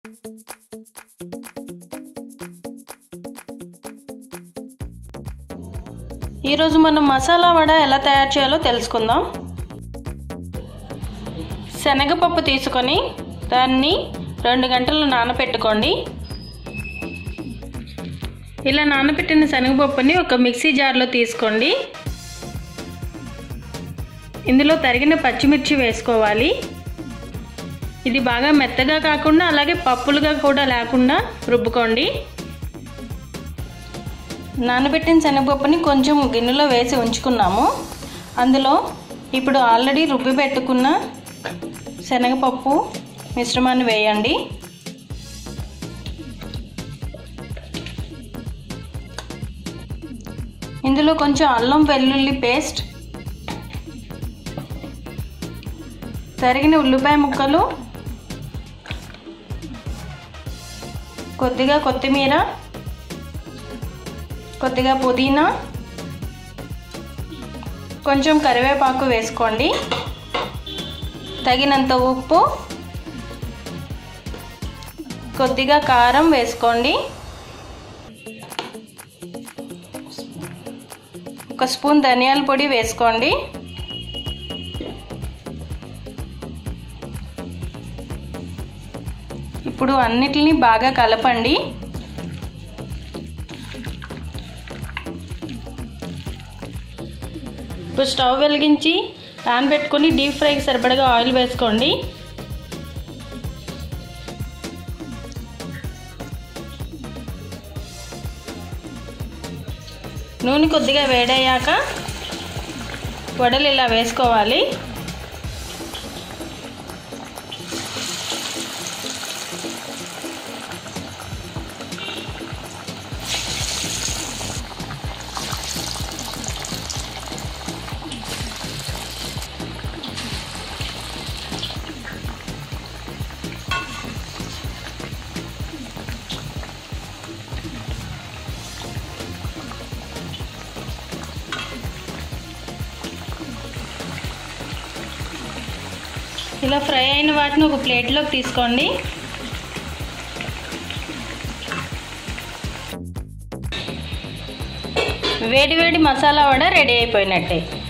ఈరోజు మనం మసాలా వడ ఎలా తయారు చేయాలో తెలుసుకుందాం శనగపప్పు తీసుకొని దాన్ని రెండు గంటలు నానబెట్టుకోండి ఇలా నానబెట్టిన శనగపప్పుని ఒక మిక్సీ జార్లో తీసుకోండి ఇందులో తరిగిన పచ్చిమిర్చి వేసుకోవాలి ఇది బాగా మెత్తగా కాకుండా అలాగే పప్పులుగా కూడా లేకుండా రుబ్బుకోండి నానబెట్టిన శనగపప్పుని కొంచెం గిన్నెలో వేసి ఉంచుకున్నాము అందులో ఇప్పుడు ఆల్రెడీ రుబ్బి పెట్టుకున్న శనగపప్పు మిశ్రమాన్ని వేయండి ఇందులో కొంచెం అల్లం వెల్లుల్లి పేస్ట్ తరిగిన ఉల్లిపాయ ముక్కలు కొద్దిగా కొత్తిమీర కొద్దిగా పుదీనా కొంచెం కరివేపాకు వేసుకోండి తగినంత ఉప్పు కొద్దిగా కారం వేసుకోండి ఒక స్పూన్ ధనియాల పొడి వేసుకోండి ఇప్పుడు అన్నిటిని బాగా కలపండి ఇప్పుడు స్టవ్ వెలిగించి ప్యాన్ పెట్టుకొని డీప్ ఫ్రైకి సరిపడగా ఆయిల్ వేసుకోండి నూనె కొద్దిగా వేడయ్యాక వడలు ఇలా వేసుకోవాలి ఇలా ఫ్రై అయిన వాటిని ఒక ప్లేట్లోకి తీసుకోండి వేడి వేడి మసాలా వడ రెడీ అయిపోయినట్టే